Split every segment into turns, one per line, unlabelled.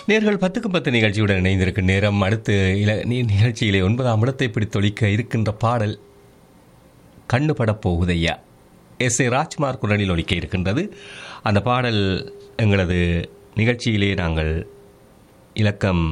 நேர்கள் பத்துக்கு பத்து நிகழ்ச்சியுடன் இணைந்திருக்கும் நேரம் அடுத்து இல நீ- நிகழ்ச்சியிலே ஒன்பதாம் இடத்தை பிடித்தொழிக்க இருக்கின்ற பாடல் கண்ணு படப் போகுதையா எஸ் ஏ ராஜ்குமார் குரலில் ஒலிக்க இருக்கின்றது அந்த பாடல் எங்களது நிகழ்ச்சியிலே நாங்கள் இலக்கம்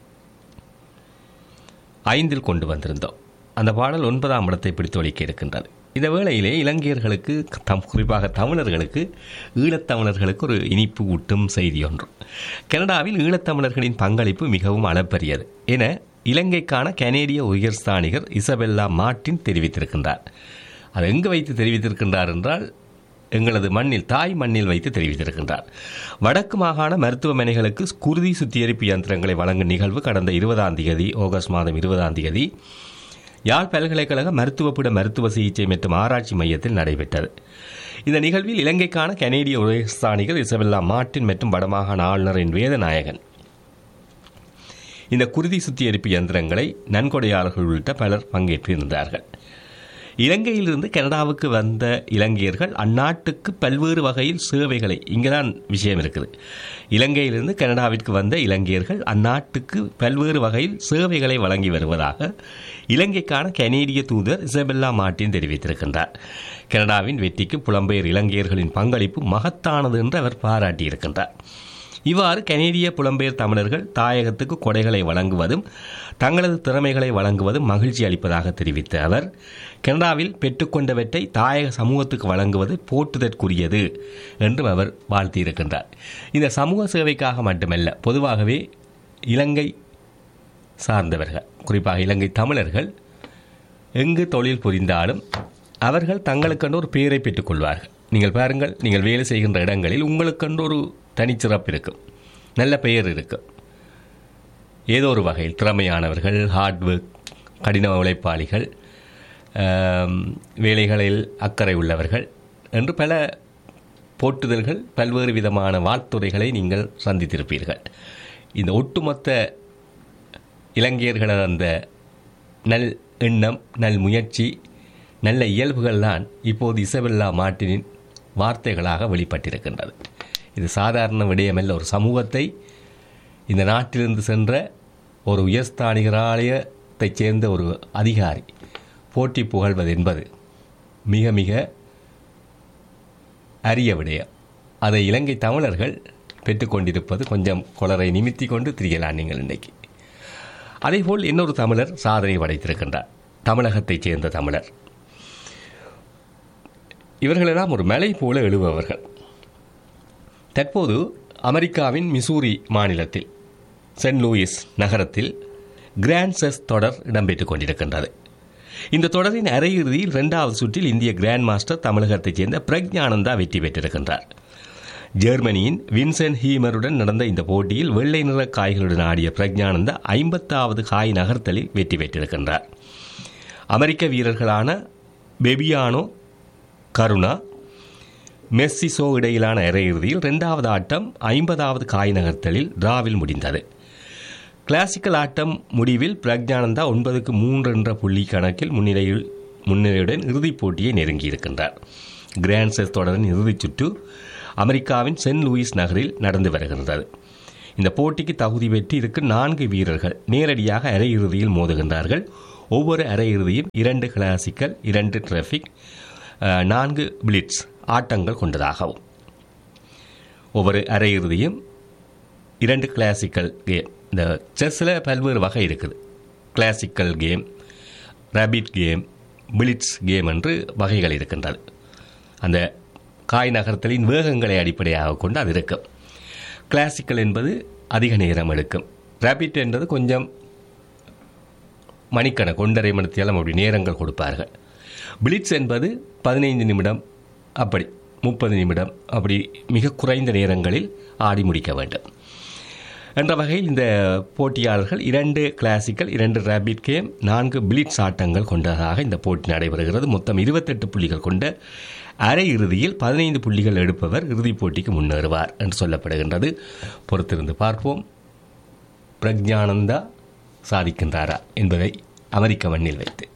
ஐந்தில் கொண்டு வந்திருந்தோம் அந்த பாடல் ஒன்பதாம் இடத்தை பிடித்து ஒலிக்க இருக்கின்றது இந்த வேளையிலே இலங்கையர்களுக்கு தம் குறிப்பாக தமிழர்களுக்கு ஈழத்தமிழர்களுக்கு ஒரு இனிப்பு ஊட்டும் செய்தி ஒன்று கனடாவில் ஈழத்தமிழர்களின் பங்களிப்பு மிகவும் அளப்பரியது என இலங்கைக்கான கனேடிய உயர்ஸ்தானிகர் இசபெல்லா மார்ட்டின் தெரிவித்திருக்கின்றார் அது எங்கு வைத்து தெரிவித்திருக்கின்றார் என்றால் எங்களது மண்ணில் தாய் மண்ணில் வைத்து தெரிவித்திருக்கின்றார் வடக்கு மாகாண மருத்துவமனைகளுக்கு குருதி சுத்திகரிப்பு இயந்திரங்களை வழங்கும் நிகழ்வு கடந்த இருபதாம் தேதி ஆகஸ்ட் மாதம் இருபதாம் தேதி யாழ் பல்கலைக்கழக மருத்துவப்பீட மருத்துவ சிகிச்சை மற்றும் ஆராய்ச்சி மையத்தில் நடைபெற்றது இந்த நிகழ்வில் இலங்கைக்கான கனேடிய உயர்ஸ்தானிகர் இசபெல்லா மார்ட்டின் மற்றும் வடமாகாண ஆளுநரின் வேதநாயகன் இந்த குருதி சுத்திகரிப்பு இயந்திரங்களை நன்கொடையாளர்கள் உள்ளிட்ட பலர் பங்கேற்றிருந்தார்கள் இலங்கையிலிருந்து கனடாவுக்கு வந்த இலங்கையர்கள் அந்நாட்டுக்கு பல்வேறு வகையில் சேவைகளை இங்கதான் விஷயம் இருக்குது இலங்கையிலிருந்து கனடாவிற்கு வந்த இலங்கையர்கள் அந்நாட்டுக்கு பல்வேறு வகையில் சேவைகளை வழங்கி வருவதாக இலங்கைக்கான கனேடிய தூதர் இசபெல்லா மார்ட்டின் தெரிவித்திருக்கின்றார் கனடாவின் வெற்றிக்கு புலம்பெயர் இலங்கையர்களின் பங்களிப்பு மகத்தானது என்று அவர் பாராட்டியிருக்கின்றார் இவ்வாறு கனேடிய புலம்பெயர் தமிழர்கள் தாயகத்துக்கு கொடைகளை வழங்குவதும் தங்களது திறமைகளை வழங்குவதும் மகிழ்ச்சி அளிப்பதாக தெரிவித்த அவர் கனடாவில் பெற்றுக்கொண்டவற்றை தாயக சமூகத்துக்கு வழங்குவது போற்றுதற்குரியது என்றும் அவர் வாழ்த்தியிருக்கின்றார் இந்த சமூக சேவைக்காக மட்டுமல்ல பொதுவாகவே இலங்கை சார்ந்தவர்கள் குறிப்பாக இலங்கை தமிழர்கள் எங்கு தொழில் புரிந்தாலும் அவர்கள் தங்களுக்கென்று ஒரு பெயரை பெற்றுக்கொள்வார்கள் நீங்கள் பாருங்கள் நீங்கள் வேலை செய்கின்ற இடங்களில் உங்களுக்கென்று ஒரு தனிச்சிறப்பு இருக்கும் நல்ல பெயர் இருக்கும் ஏதோ ஒரு வகையில் திறமையானவர்கள் ஹார்ட் ஒர்க் கடின உழைப்பாளிகள் ஆம், வேலைகளில் அக்கறை உள்ளவர்கள் என்று பல போற்றுதல்கள் பல்வேறு விதமான வாழ்த்துறைகளை நீங்கள் சந்தித்திருப்பீர்கள் இந்த ஒட்டுமொத்த இலங்கையர்களது அந்த நல் எண்ணம் நல் முயற்சி நல்ல இயல்புகள் தான் இப்போது இசபெல்லா மார்ட்டினின் வார்த்தைகளாக வெளிப்பட்டிருக்கின்றது இது சாதாரண விடயமல்ல ஒரு சமூகத்தை இந்த நாட்டிலிருந்து சென்ற ஒரு உயர்ஸ்தானிகராலயத்தைச் சேர்ந்த ஒரு அதிகாரி போற்றி புகழ்வது என்பது மிக மிக அரிய விடயம் அதை இலங்கை தமிழர்கள் பெற்றுக்கொண்டிருப்பது கொஞ்சம் கொளரை நிமித்தி கொண்டு திரியலாம் நீங்கள் இன்னைக்கு அதேபோல் இன்னொரு தமிழர் சாதனை படைத்திருக்கின்றார் தமிழகத்தைச் சேர்ந்த தமிழர் இவர்களெல்லாம் ஒரு மலை போல எழுபவர்கள் தற்போது அமெரிக்காவின் மிசூரி மாநிலத்தில் சென்ட் லூயிஸ் நகரத்தில் கிராண்ட் செஸ் தொடர் இடம்பெற்றுக் கொண்டிருக்கின்றது இந்த தொடரின் அரையிறுதியில் இரண்டாவது சுற்றில் இந்திய கிராண்ட் மாஸ்டர் தமிழகத்தைச் சேர்ந்த பிரக்ஞானந்தா வெற்றி பெற்றிருக்கின்றார் ஜெர்மனியின் வின்சென்ட் ஹீமருடன் நடந்த இந்த போட்டியில் வெள்ளை நிற காய்களுடன் ஆடிய பிரக்ஞானந்தா ஐம்பத்தாவது காய் நகர்த்தலில் வெற்றி பெற்றிருக்கின்றார் அமெரிக்க வீரர்களான பெபியானோ கருணா மெஸ்ஸிசோ இடையிலான அரையிறுதியில் இரண்டாவது ஆட்டம் ஐம்பதாவது காய் நகர்த்தலில் டிராவில் முடிந்தது கிளாசிக்கல் ஆட்டம் முடிவில் பிரக்ஞானந்தா ஒன்பதுக்கு மூன்று என்ற புள்ளி கணக்கில் முன்னிலையில் முன்னிலையுடன் இறுதிப் போட்டியை நெருங்கியிருக்கின்றார் கிராண்ட் செஸ் தொடரின் இறுதிச் சுற்று அமெரிக்காவின் சென்ட் லூயிஸ் நகரில் நடந்து வருகின்றது இந்த போட்டிக்கு தகுதி பெற்று இருக்கும் நான்கு வீரர்கள் நேரடியாக அரையிறுதியில் மோதுகின்றார்கள் ஒவ்வொரு அரையிறுதியும் இரண்டு கிளாசிக்கல் இரண்டு டிராஃபிக் அஹ், நான்கு பிளிட்ஸ் ஆட்டங்கள் கொண்டதாகவும் ஒவ்வொரு அரையிறுதியும் இரண்டு கிளாசிக்கல் கேம் இந்த செஸ்ஸில் பல்வேறு வகை இருக்குது classical game rapid game blitz game என்று வகைகள் இருக்கின்றது அந்த காய் நகர்த்தலின் வேகங்களை அடிப்படையாக கொண்டு அது இருக்கும் கிளாசிக்கல் என்பது அதிக நேரம் எடுக்கும் ரேபிட் என்பது கொஞ்சம் மணிக்கணக்கு ஒன்றரை மணித்தியாலம் அப்படி நேரங்கள் கொடுப்பார்கள் பிளிட்ஸ் என்பது பதினைந்து நிமிடம் அப்படி முப்பது நிமிடம் அப்படி மிக குறைந்த நேரங்களில் ஆடி முடிக்க வேண்டும் என்ற வகையில் இந்த போட்டியாளர்கள் இரண்டு கிளாசிக்கல் இரண்டு ரேபிட் கேம் நான்கு பிளிட்ஸ் ஆட்டங்கள் கொண்டதாக இந்த போட்டி நடைபெறுகிறது மொத்தம் இருபத்தெட்டு புள்ளிகள் கொண்ட அரை இறுதியில் பதினைந்து புள்ளிகள் எடுப்பவர் இறுதிப் போட்டிக்கு முன்னேறுவார் என்று சொல்லப்படுகின்றது பொறுத்திருந்து பார்ப்போம் பிரக்ஞானந்தா சாதிக்கின்றாரா என்பதை அமெரிக்க மண்ணில் வைத்து